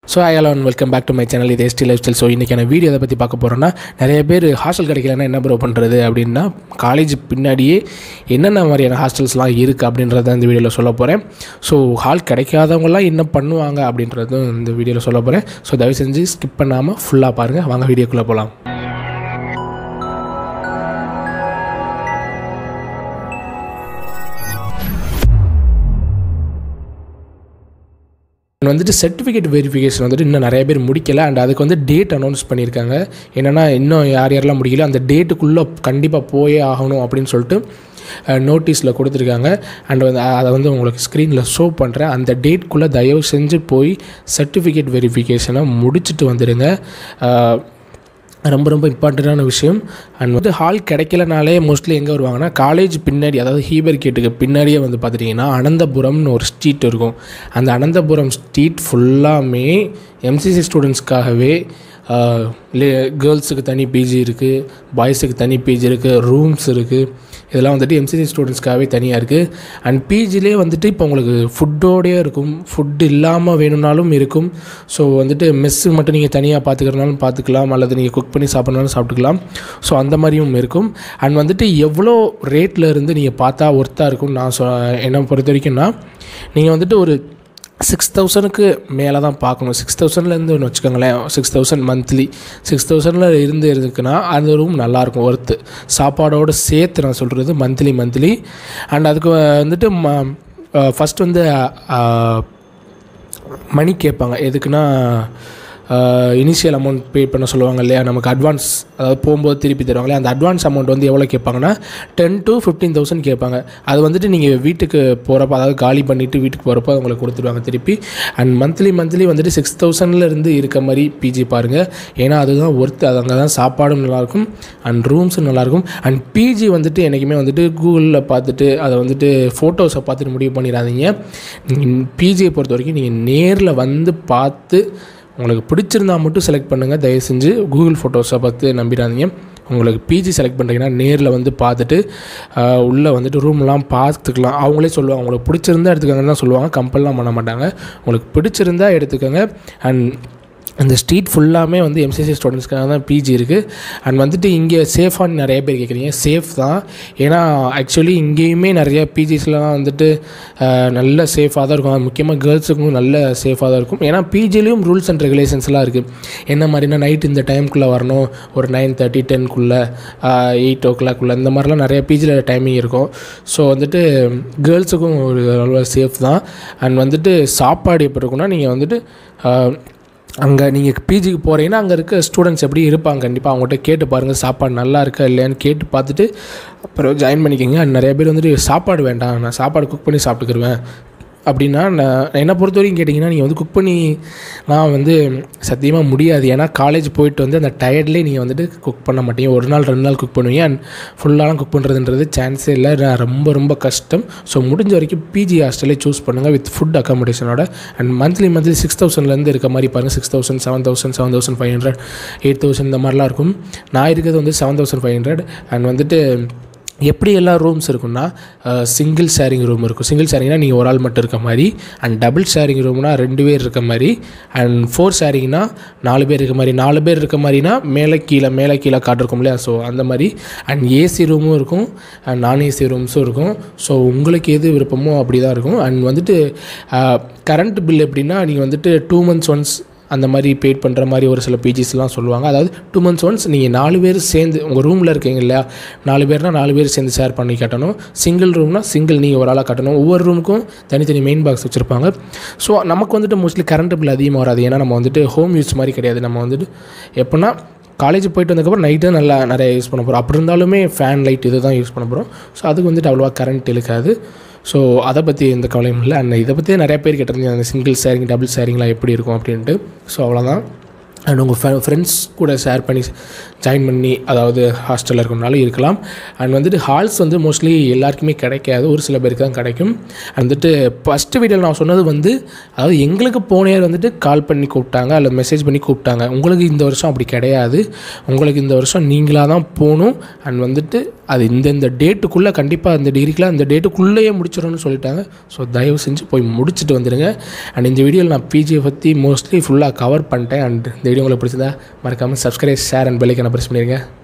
so hello and welcome back to my channel இது SD lifestyle so இன்றைக்கான video எதை பற்றி பார்க்க போகிறோன்னா நிறைய பேர் ஹாஸ்டல் கிடைக்கலன்னா என்ன ப்ரோ பண்ணுறது அப்படின்னா காலேஜ் பின்னாடியே என்னென்ன மாதிரியான ஹாஸ்டல்ஸ்லாம் இருக்குது அப்படின்றத இந்த வீடியோவில் சொல்ல போகிறேன் ஸோ ஹால் கிடைக்காதவங்களாம் என்ன பண்ணுவாங்க அப்படின்றதும் இந்த வீடியோவில் சொல்ல போகிறேன் ஸோ தயவு செஞ்சு ஸ்கிப் பண்ணாமல் ஃபுல்லாக பாருங்கள் வாங்க வீடியோக்குள்ளே போகலாம் வந்துட்டு சர்டிஃபிகேட் வெரிஃபிகேஷன் வந்துட்டு இன்னும் நிறைய பேர் முடிக்கல அண்ட் அதுக்கு வந்து டேட் அனௌன்ஸ் பண்ணியிருக்காங்க என்னென்னா இன்னும் யார் யாரெல்லாம் முடிக்கல அந்த டேட்டுக்குள்ளே கண்டிப்பாக போயே ஆகணும் அப்படின்னு சொல்லிட்டு நோட்டீஸில் கொடுத்துருக்காங்க அண்ட் வந்து அதை வந்து உங்களுக்கு ஸ்க்ரீனில் ஷோ பண்ணுறேன் அந்த டேட்குள்ளே தயவு செஞ்சு போய் சர்டிஃபிகேட் வெரிஃபிகேஷனை முடிச்சுட்டு வந்துடுங்க அஹ், ரொம்ப ரொம்ப இம்பார்ட்டண்ட்டான விஷயம் அண்ட் வந்து ஹால் கிடைக்கலனாலே மோஸ்ட்லி எங்கே வருவாங்கன்னா காலேஜ் பின்னாடி அதாவது ஹீபர் கேட்டுக்கு பின்னாடியே வந்து பார்த்துட்டிங்கன்னா அனந்தபுரம்னு ஒரு ஸ்ட்ரீட் இருக்கும் அந்த அனந்தபுரம் ஸ்ட்ரீட் ஃபுல்லாமே எம்சிசி ஸ்டூடெண்ட்ஸ்க்காகவே கேர்ள்ஸுக்கு தனி பிஜி இருக்குது பாய்ஸுக்கு தனி பிஜி இருக்குது ரூம்ஸ் இருக்குது இதெல்லாம் வந்துட்டு எம்சிசி ஸ்டூடெண்ட்ஸ்க்காகவே தனியாக இருக்குது அண்ட் பிஜிலே வந்துட்டு இப்போ உங்களுக்கு ஃபுட்டோடயே இருக்கும் ஃபுட் இல்லாமல் வேணும்னாலும் இருக்கும் ஸோ வந்துட்டு மெஸ்ஸு மட்டும் நீங்கள் தனியாக பார்த்துக்கிறனாலும் பார்த்துக்கலாம் அல்லது நீங்கள் குக் பண்ணி சாப்பிட்னாலும் சாப்பிட்டுக்கலாம் ஸோ அந்த மாதிரியும் இருக்கும் அண்ட் வந்துட்டு எவ்வளோ ரேட்டில் இருந்து நீங்கள் பார்த்தா ஒர்த்தாக இருக்கும் நான் சொ என்னை பொறுத்த வரைக்கும்னா நீங்கள் வந்துட்டு ஒரு சிக்ஸ் தௌசண்ட்க்கு மேலே தான் பார்க்கணும் சிக்ஸ் தௌசண்ட்லேருந்து ஒன்று வச்சுக்கோங்களேன் சிக்ஸ் தௌசண்ட் மந்த்லி சிக்ஸ் தௌசண்டில் இருந்து இருக்குன்னா அந்த ரூம் நல்லாயிருக்கும் ஒர்த்து சாப்பாடோடு சேர்த்து நான் சொல்கிறது மந்த்லி மந்த்லி அண்ட் அதுக்கு வந்துட்டு ம ஃபஸ்ட் வந்து அஹ், மணி கேட்பாங்க எதுக்குன்னா இனிஷியல் அமௌண்ட் பே பண்ண சொல்லுவாங்க இல்லையா நமக்கு அட்வான்ஸ் அதாவது போகும்போது திருப்பி தருவாங்க இல்லையா அந்த அட்வான்ஸ் அமௌண்ட் வந்து எவ்வளோ கேட்பாங்கன்னா டென் to ஃபிஃப்டீன் தௌசண்ட் கேட்பாங்க அது வந்துட்டு நீங்கள் வீட்டுக்கு போகிறப்ப அதாவது காலி பண்ணிவிட்டு வீட்டுக்கு போகிறப்ப உங்களுக்கு கொடுத்துருவாங்க திருப்பி அண்ட் மந்த்லி மந்த்லி வந்துட்டு சிக்ஸ் தௌசண்ட்லேருந்து இருக்க மாதிரி பிஜி பாருங்கள் ஏன்னா அதுதான் ஒர்த்து அது அங்கே தான் சாப்பாடும் நல்லாயிருக்கும் அண்ட் ரூம்ஸும் நல்லாயிருக்கும் அண்ட் பிஜி வந்துட்டு என்றைக்குமே வந்துட்டு கூகுளில் பார்த்துட்டு அதை வந்துட்டு ஃபோட்டோஸை பார்த்துட்டு முடிவு பண்ணிடாதீங்க பிஜியை பொறுத்த வரைக்கும் நீங்கள் நேரில் வந்து பார்த்து உங்களுக்கு பிடிச்சிருந்தா மட்டும் செலக்ட் பண்ணுங்கள் தயவு செஞ்சு கூகுள் ஃபோட்டோஸை பார்த்து நம்பிடாதீங்க உங்களுக்கு பிஜி செலக்ட் பண்ணுறீங்கன்னா நேரில் வந்து பார்த்துட்டு ஆஹ், உள்ளே வந்துட்டு ரூம்லாம் பார்த்துக்கலாம் அவங்களே சொல்லுவாங்க உங்களுக்கு பிடிச்சிருந்தா எடுத்துக்கோங்கன்னு தான் சொல்லுவாங்க கம்பல்லாம் பண்ண மாட்டாங்க உங்களுக்கு பிடிச்சிருந்தா எடுத்துக்கோங்க அண்ட் அந்த ஸ்ட்ரீட் ஃபுல்லாமே வந்து எம்சிசி ஸ்டூடெண்ட்ஸ்க்காக தான் பிஜி இருக்குது அண்ட் வந்துட்டு இங்கே சேஃபான்னு நிறைய பேர் கேட்குறீங்க சேஃப் தான் ஏன்னா ஆக்சுவலி இங்கேயுமே நிறைய பிஜிஸ்லாம் வந்துட்டு ஆஹ், நல்ல சேஃபாக தான் இருக்கும் முக்கியமாக கேர்ள்ஸுக்கும் நல்ல சேஃபாக தான் இருக்கும் ஏன்னா பிஜிலையும் ரூல்ஸ் அண்ட் ரெகுலேஷன்ஸ்லாம் இருக்குது என்ன மாதிரினா நைட் இந்த டைமுக்குள்ளே வரணும் ஒரு நைன் தேர்ட்டி டென்க்குள்ளே எயிட் ஓ கிளாக்குள்ளே இந்த மாதிரிலாம் நிறைய பிஜியில் டைமிங் இருக்கும் ஸோ வந்துட்டு கேர்ள்ஸுக்கும் ஒரு அளவு சேஃப் தான் அண்ட் வந்துட்டு சாப்பாடு எப்படி இருக்குன்னா நீங்கள் வந்துட்டு ஆஹ், அங்கே நீங்கள் பிஜிக்கு போகிறீங்கன்னா அங்கே இருக்க ஸ்டூடெண்ட்ஸ் எப்படி இருப்பாங்க கண்டிப்பாக அவங்கள்ட்ட கேட்டு பாருங்கள் சாப்பாடு நல்லா இருக்கா இல்லையான்னு கேட்டு பார்த்துட்டு அப்புறம் ஜாயின் பண்ணிக்கோங்க And நிறைய பேர் வந்துட்டு சாப்பாடு வேண்டாம் நான் சாப்பாடு குக் பண்ணி சாப்பிட்டுக்கிருவேன் அப்படின்னா நான் என்னை பொறுத்த வரைக்கும் கேட்டிங்கன்னா நீங்கள் வந்து குக் பண்ணி நான் வந்து சத்தியமாக முடியாது ஏன்னா காலேஜ் போயிட்டு வந்து அந்த டயர்ட்லேயே நீங்கள் வந்துட்டு குக் பண்ண மாட்டீங்க ஒரு நாள் ரெண்டு நாள் குக் பண்ணுவீங்க அண்ட் ஃபுல்லாலாம் குக் பண்ணுறதுன்றது சான்ஸே இல்லை நான் ரொம்ப ரொம்ப கஷ்டம் ஸோ முடிஞ்ச வரைக்கும் பிஜி ஹாஸ்டலே சூஸ் பண்ணுங்கள் வித் ஃபுட் அக்காமடேஷனோட அண்ட் மந்த்லி மந்த்லி சிக்ஸ் தௌசண்ட்லேருந்து இருக்க மாதிரி பாருங்கள் six thousand seven thousand seven thousand five hundred eight thousand இந்த மாதிரிலாம் இருக்கும் நான் இருக்கிறது வந்து seven thousand five hundred and வந்துட்டு எப்படி எல்லா ரூம்ஸ் இருக்குன்னா சிங்கிள் ஷேரிங் ரூம் இருக்கும் சிங்கிள் ஷேரிங்னா நீங்கள் ஒரு ஆள் மட்டும் இருக்க மாதிரி அண்ட் டபுள் ஷேரிங் ரூம்னா ரெண்டு பேர் இருக்க மாதிரி அண்ட் ஃபோர் ஷேரிங்னா நாலு பேர் இருக்க மாதிரி நாலு பேர் இருக்க மாதிரினா மேலே கீழே மேலே கீழே காட்டிருக்கும் இல்லையா ஸோ அந்த மாதிரி அண்ட் ஏசி ரூமும் இருக்கும் அண்ட் நான் ஏசி ரூம்ஸும் இருக்கும் ஸோ உங்களுக்கு எது விருப்பமோ அப்படி தான் இருக்கும் அண்ட் வந்துட்டு கரண்ட் பில் எப்படின்னா நீங்கள் வந்துட்டு டூ மந்த்ஸ் ஒன்ஸ் அந்த மாதிரி பெய்ட் பண்ணுற மாதிரி ஒரு சில பிஜிஸ்லாம் சொல்லுவாங்க அதாவது டூ மந்த்ஸ் ஒன்ஸ் நீங்கள் நாலு பேர் சேர்ந்து உங்கள் ரூமில் இருக்கீங்க இல்லையா நாலு பேர்னா நாலு பேர் சேர்ந்து ஷேர் பண்ணி கட்டணும் சிங்கிள் ரூம்னா சிங்கிள் நீங்கள் ஒரு ஆளாக கட்டணும் ஒவ்வொரு ரூமுக்கும் தனித்தனி மெயின் பாக்ஸ் வச்சுருப்பாங்க ஸோ நமக்கு வந்துட்டு மோஸ்ட்லி கரண்ட் பில் அதிகமாக வராது ஏன்னா நம்ம வந்துட்டு ஹோம் யூஸ் மாதிரி கிடையாது நம்ம வந்துட்டு எப்படின்னா காலேஜ் போயிட்டு வந்ததுக்கப்புறம் நைட்டு நல்லா நிறைய யூஸ் பண்ண போகிறோம் அப்படி இருந்தாலுமே ஃபேன் லைட் இது தான் யூஸ் பண்ண போகிறோம் ஸோ அதுக்கு வந்துட்டு அவ்வளோவா கரண்ட் இழுக்காது ஸோ அதை பற்றி எந்த கவலையும் இல்லை அண்ட் இதை பற்றி நிறைய பேர் கேட்டிருந்தீங்க அந்த சிங்கிள் ஷேரிங் டபுள் ஷேரிங்லாம் எப்படி இருக்கும் அப்படின்ட்டு ஸோ அவ்வளோதான் அண்ட் உங்கள் ஃப்ரெண்ட்ஸ் கூட ஷேர் பண்ணி ஜாயின் பண்ணி அதாவது ஹாஸ்டலில் இருக்கணும்னாலும் இருக்கலாம் அண்ட் வந்துட்டு ஹால்ஸ் வந்து மோஸ்ட்லி எல்லாருக்குமே கிடைக்காது ஒரு சில பேருக்கு தான் கிடைக்கும் And வந்துட்டு ஃபஸ்ட்டு வீடியோவில் நான் சொன்னது வந்து அதாவது எங்களுக்கு போன இயர் வந்துட்டு கால் பண்ணி கூப்பிட்டாங்க அல்லது மெசேஜ் பண்ணி கூப்பிட்டாங்க உங்களுக்கு இந்த வருஷம் அப்படி கிடையாது உங்களுக்கு இந்த வருஷம் நீங்களாக தான் போகணும் அண்ட் வந்துட்டு அது இந்த இந்த டேட்டுக்குள்ளே கண்டிப்பாக அந்த டிகிரிக்கெலாம் அந்த டேட்டுக்குள்ளேயே முடிச்சிடணும்னு சொல்லிட்டாங்க ஸோ தயவு செஞ்சு போய் முடிச்சுட்டு வந்துடுங்க அண்ட் இந்த வீடியோவில் நான் பிஜியை பற்றி மோஸ்ட்லி ஃபுல்லாக கவர் பண்ணிட்டேன் அண்ட் இந்த வீடியோ உங்களுக்கு பிடிச்சதா மறக்காமல் சப்ஸ்கிரைப் ஷேர் அண்ட் பெல்லைக்கான ப்ரெஸ் பண்ணிடுங்க